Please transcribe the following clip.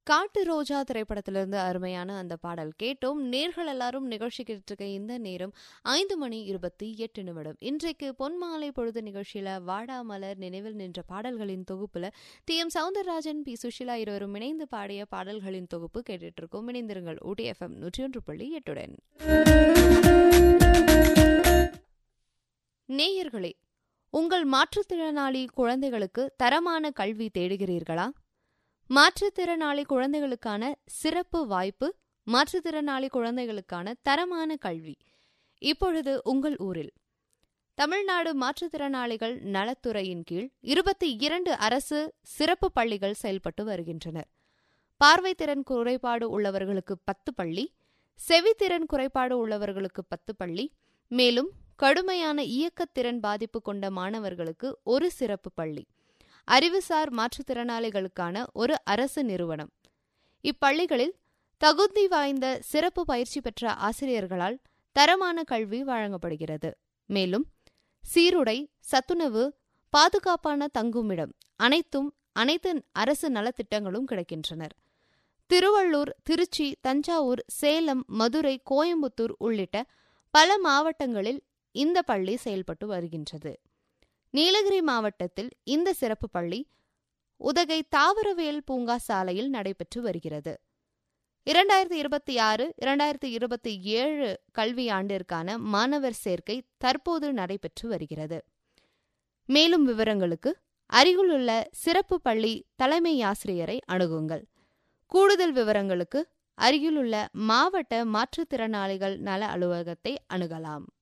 காட்டு ரோஜா திரைப்படத்திலிருந்து அருமையான அந்த பாடல் கேட்டோம் நேர்கள் எல்லாரும் நிகழ்ச்சிக்கிட்டு இருக்க இந்த நேரம் ஐந்து மணி இருபத்தி எட்டு நிமிடம் இன்றைக்கு பொன்மாலை பொழுது நிகழ்ச்சியில வாடாமலர் நினைவில் நின்ற பாடல்களின் தொகுப்புல T M Soundararajan P Susheela இருவரும் இணைந்து பாடிய பாடல்களின் தொகுப்பு கேட்டுட்டு இருக்கோம் இணைந்திருங்கள் ஊட்டி எஃப்எம் நூற்றி ஒன்று புள்ளி எட்டுடன் நேயர்களே உங்கள் மாற்றுத்திறனாளி குழந்தைகளுக்கு தரமான கல்வி தேடுகிறீர்களா மாற்றுத்திறனாளி குழந்தைகளுக்கான சிறப்பு வாய்ப்பு மாற்றுத்திறனாளி குழந்தைகளுக்கான தரமான கல்வி இப்பொழுது உங்கள் ஊரில் தமிழ்நாடு மாற்றுத்திறனாளிகள் நலத்துறையின் கீழ் இருபத்தி இரண்டு அரசு சிறப்பு பள்ளிகள் செயல்பட்டு வருகின்றனர் பார்வைத்திறன் குறைபாடு உள்ளவர்களுக்கு பத்து பள்ளி செவித்திறன் குறைபாடு உள்ளவர்களுக்கு பத்து பள்ளி மேலும் கடுமையான இயக்கத்திறன் பாதிப்பு கொண்ட மாணவர்களுக்கு ஒரு சிறப்பு பள்ளி அறிவுசார் மாற்றுத்திறனாளிகளுக்கான ஒரு அரசு நிறுவனம் இப்பள்ளிகளில் தகுதி வாய்ந்த சிறப்பு பயிற்சி பெற்ற ஆசிரியர்களால் தரமான கல்வி வழங்கப்படுகிறது மேலும் சீருடை சத்துணவு பாதுகாப்பான தங்குமிடம் அனைத்தும் அனைத்து அரசு நலத்திட்டங்களும் கிடைக்கின்றனர் திருவள்ளூர் திருச்சி தஞ்சாவூர் சேலம் மதுரை கோயம்புத்தூர் உள்ளிட்ட பல மாவட்டங்களில் இந்த பள்ளி செயல்பட்டு வருகின்றது நீலகிரி மாவட்டத்தில் இந்த சிறப்பு பள்ளி உதகை தாவரவியல் பூங்கா சாலையில் நடைபெற்று வருகிறது இரண்டாயிரத்தி இருபத்தி ஆறு இரண்டாயிரத்தி இருபத்தி ஏழு கல்வியாண்டிற்கான மாணவர் சேர்க்கை தற்போது நடைபெற்று வருகிறது மேலும் விவரங்களுக்கு அருகிலுள்ள சிறப்பு பள்ளி தலைமை ஆசிரியரை அணுகுங்கள் கூடுதல் விவரங்களுக்கு அருகிலுள்ள மாவட்ட மாற்றுத்திறனாளிகள் நல அலுவலகத்தை அணுகலாம்